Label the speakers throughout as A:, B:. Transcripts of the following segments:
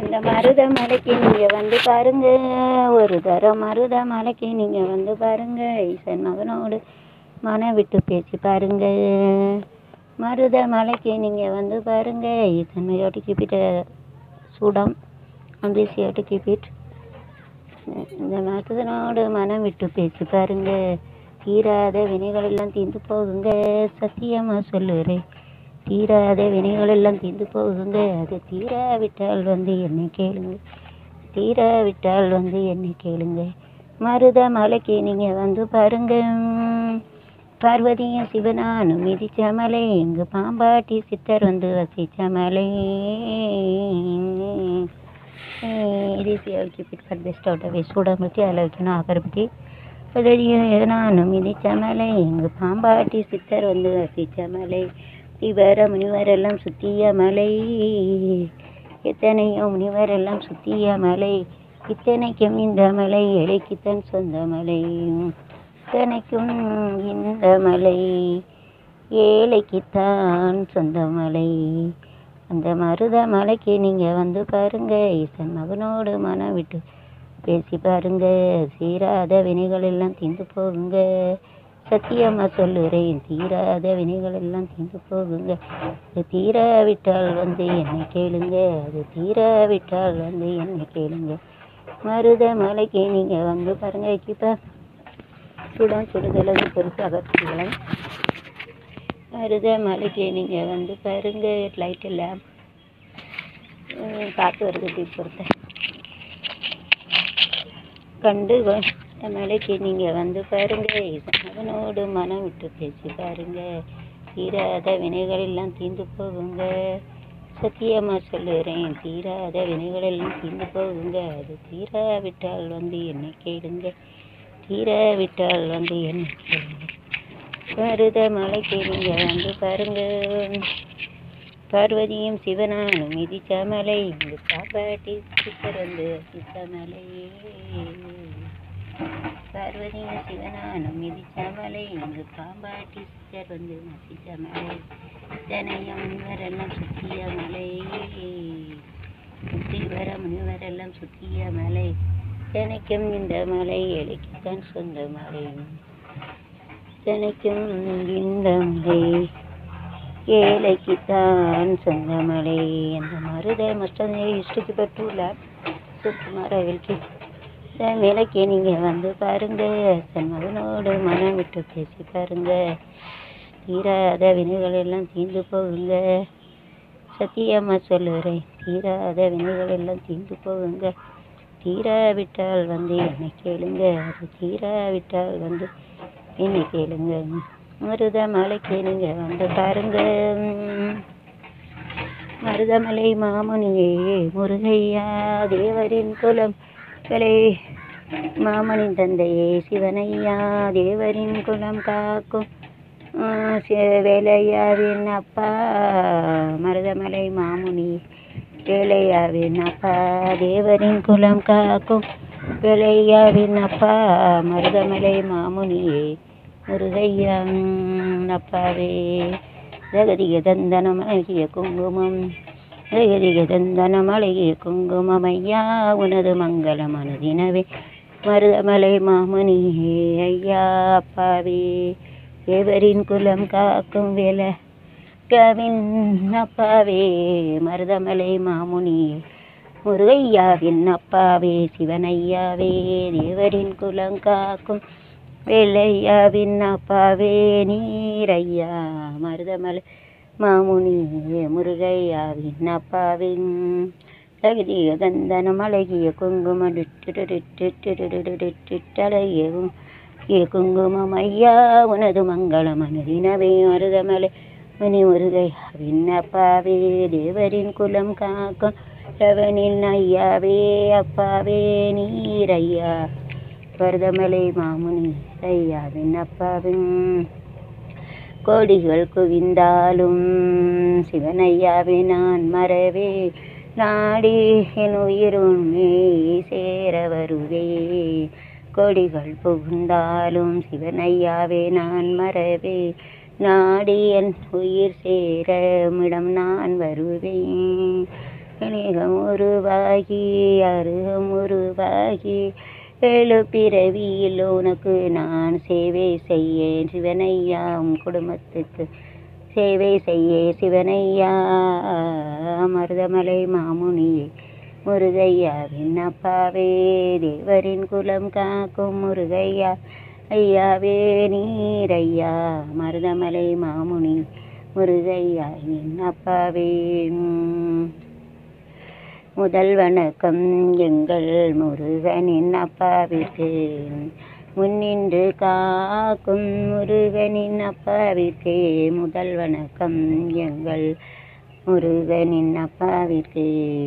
A: இந்த மருத மலைக்கு நீங்க வந்து பாருங்க ஒரு தரம் மருத மலைக்கு நீங்க வந்து பாருங்க ஈசன் மகனோடு மனம் விட்டு பேசி பாருங்க மருத மலைக்கு நீங்க வந்து பாருங்க ஈசன் மையோட்டு கீப்பிட்ட சூடம் அம்பிசியோட்டு கீப்பிட் இந்த மருதனோடு மனம் விட்டு பேசி பாருங்க தீராத வினைகள் எல்லாம் தீர்ந்து போகுங்க சத்தியமா சொல்லுறேன் தீராத வினைகள் எல்லாம் தீர்ந்து போகுங்க அது தீராவிட்டால் வந்து என்னை கேளுங்க தீராவிட்டால் வந்து என்னை கேளுங்க மருத மலைக்கு நீங்க வந்து பாருங்க பார்வதியும் சிவனானும் மிதிச்ச மலை இங்கு பாம்பாட்டி சித்தர் வந்து வசிச்ச மலை இது keep it for best out of சூடம்பத்தி அதில் வைக்கணும் அகரபத்தி பார்வதியும் நானும் மிதிச்ச மலை இங்கு பாம்பாட்டி சித்தர் வந்து வசிச்ச மலை இவர முனிவர் எல்லாம் சுத்திய மலை எத்தனையோ முனிவர் எல்லாம் சுத்திய மலை இத்தனைக்கும் இந்த மலை எலைக்குத்தன் சொந்த மலை இத்தனைக்கும் இந்த மலை ஏழைக்குத்தான் சொந்த மலை அந்த மருத மலைக்கு நீங்க வந்து பாருங்க ஈசன் மகனோடு மனம் விட்டு பேசி பாருங்க சீராத வினைகள் எல்லாம் தீர்ந்து போகுங்க சத்தியமா சொல்லுறேன் தீராத வினைகள் எல்லாம் தீர்ந்து போகுங்க அது தீராவிட்டால் வந்து என்னை கேளுங்க அது தீராவிட்டால் வந்து என்னை கேளுங்க மருத மலைக்கு நீங்க வந்து பாருங்க கீப்பா சுடம் சுடுதலது பொறுத்து அகற்றிக்கலாம் மருத மலைக்கு நீங்க வந்து பாருங்க லைட் லேம்ப் காற்று வருது இப்படி பொறுத்த கண்டு கொ- மலைக்கு நீங்க வந்து பாருங்க அவனோடு மனம் விட்டு பேசி பாருங்க தீராத வினைகள் எல்லாம் தீர்ந்து போகுங்க சத்தியமா சொல்லுறேன் தீராத வினைகள் எல்லாம் தீர்ந்து போகுங்க அது தீராவிட்டால் வந்து என்னை கேளுங்க தீராவிட்டால் வந்து என்னை கேளுங்க மருத மலைக்கு நீங்க வந்து பாருங்க பார்வதியும் சிவனானும் மிதிச்ச மலை இங்கு பாப்பாட்டி சித்தர் வந்து வசித்த மலை பார்வதியும் சிவனானும் மிதிச்ச மலை இங்கு பாம்பாட்டி சித்தர் வந்து வசித்த மலை இத்தனையும் முனிவரெல்லாம் சுத்திய மலை சுத்தி வர முனிவரெல்லாம் சுத்திய மலை இத்தனைக்கும் இந்த மலை எலிக்குத்தான் சொந்த மலை இத்தனைக்கும் இந்த மலை ಏಲಕ್ಕಿತಾನ್ ಸಂಗಮಳೆ ಎಂದ ಮರುದ ಮತ್ತೊಂದು ಇಷ್ಟಕ್ಕೆ ಪಟ್ಟೂಲ சுத்தமாக விளக்கி விளக்கி நீங்கள் வந்து பாருங்க தன் மகனோடு மனம் விட்டு பேசி பாருங்க தீராத வினைகள் எல்லாம் தீர்ந்து போகுங்க சத்தியமா சொல்லுறேன் தீராத வினைகள் எல்லாம் தீர்ந்து போகுங்க தீராவிட்டால் வந்து என்னை கேளுங்க அது தீராவிட்டால் வந்து என்னை கேளுங்க மருத மலைக்கு நீங்க வந்து பாருங்க மருதமலை மாமுனியே முருகையா தேவரின் குலம் கலை மாமனின் தந்தையே சிவனையா தேவரின் குலம் காக்கும் ஆ, சி- வேலையாவின் அப்பா மருதமலை மாமுனி வேலையாவின் அப்பா தேவரின் குலம் காக்கும் வேலையாவின் அப்பா மருதமலை மாமுனியே முருகையா ம், அப்பாவே ஜெகதிக தந்தனம் அழகிய குங்குமம் ஜெகதிக தந்தனம் அழகிய குங்குமம் ஐயா உனது மங்கள மனதினவே மருதமலை மாமுனியே ஐயா அப்பாவே தேவரின் குலம் காக்கும் வேலை கவின் அப்பாவே மருதமலை மாமுனியே முருகையாவின் அப்பாவே சிவனையாவே தேவரின் குலம் காக்கும் வெள்ளையாவின் அப்பாவே நீரையா மருதமலை மாமுனி முருகையாவின் அப்பாவின் தகுதிய தந்தனம் அழகிய குங்குமம் அழகியவும் ஏ குங்குமம் ஐயா உனது மங்கள மனதினவே மருதமலை மணி முருகையாவின் அப்பாவே தேவரின் குலம் காக்கும் ரவனின் ஐயாவே அப்பாவே நீரையா மருதமலை மாமுனி ஐயாவின் அப்பாவின் கோடிகள் குவிந்தாலும் சிவனையாவே நான் மறவே நாடி என் உயிருண்மை சேர வருவே கொடிகள் புகுந்தாலும் சிவனையாவே நான் மறவே நாடி என் உயிர் சேர மிடம் நான் வருவேன் கணிகம் உருவாகி அருகம் உருவாகி ஏழு பிறவியில் உனக்கு நான் சேவை செய்யேன் சிவனையா உன் குடும்பத்துக்கு சேவை செய்ய சிவனையா மருதமலை மாமுனியே முருகையாவின் அப்பாவே தேவரின் குலம் காக்கும் முருகையா ஐயாவே நீரையா மருதமலை மாமுனி முருகையா என் அப்பாவே முதல் வணக்கம் எங்கள் முருகனின் அப்பாவிற்கு முன்னின்று காக்கும் முருகனின் அப்பாவிற்கு முதல் வணக்கம் எங்கள் முருகனின் அப்பாவிற்கு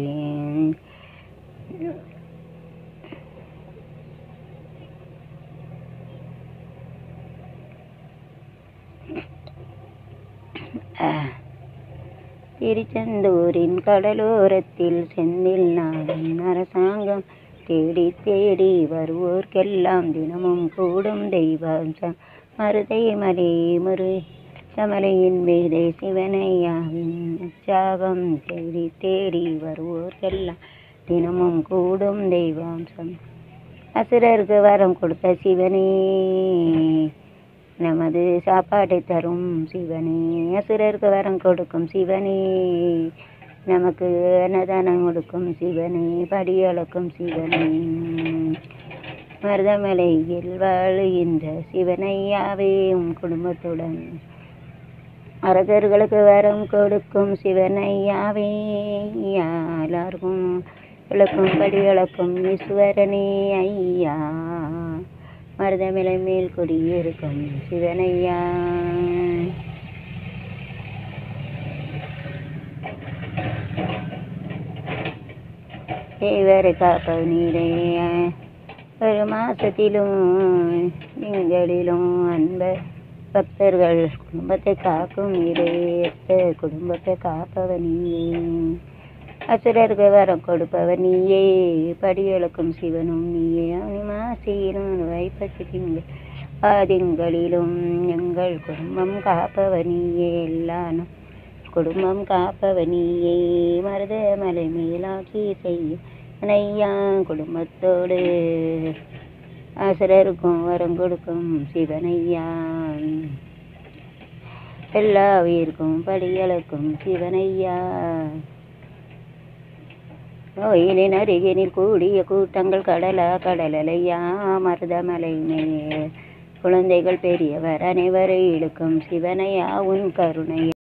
A: திருச்செந்தூரின் கடலோரத்தில் செந்தில் நாடன் அரசாங்கம் தேடி தேடி வருவோர்க்கெல்லாம் தினமும் கூடும் தெய்வம் மருதை மலை மரு சமலையின் வேதை சிவனையாவின் உற்சாகம் தேடி தேடி வருவோர்க்கெல்லாம் தினமும் கூடும் தெய்வாம்சம் அசுரருக்கு வரம் கொடுத்த சிவனே நமது சாப்பாட்டை தரும் சிவனே அசுரருக்கு வரம் கொடுக்கும் சிவனே நமக்கு அன்னதானம் கொடுக்கும் சிவனே படியளக்கும் சிவனே மருதமலையில் வாழுகின்ற சிவனையாவே உன் குடும்பத்துடன் அரசர்களுக்கு வரம் கொடுக்கும் சிவனையாவே எல்லாருக்கும் விளக்கும் படி விளக்கும் ஈஸ்வரனே ஐயா மருதமலை மேல் குடியிருக்கும் சிவனையா தேவரை காப்ப நீரே ஒரு மாசத்திலும் நீங்களிலும் அன்ப பக்தர்கள் குடும்பத்தை காக்கும் நீரே குடும்பத்தை காப்பவ நீயே அசுரருக்கு வரம் கொடுப்பவர் நீயே படியளக்கும் சிவனும் நீயே மாசீரும் வைப்பசிங்க ஆதிங்களிலும் எங்கள் குடும்பம் காப்பவர் நீயே எல்லாரும் குடும்பம் காப்பவர் நீயே மருத மலை மேலாக்கி செய்ய அனையா குடும்பத்தோடு அசுரருக்கும் வரம் கொடுக்கும் சிவனையா எல்லா உயிருக்கும் படியளக்கும் சிவனையா கோயிலின் அருகினில் கூடிய கூட்டங்கள் கடலா கடலையா மருதமலை மேல் குழந்தைகள் பெரியவர் அனைவரை இழுக்கும் சிவனையா உன் கருணை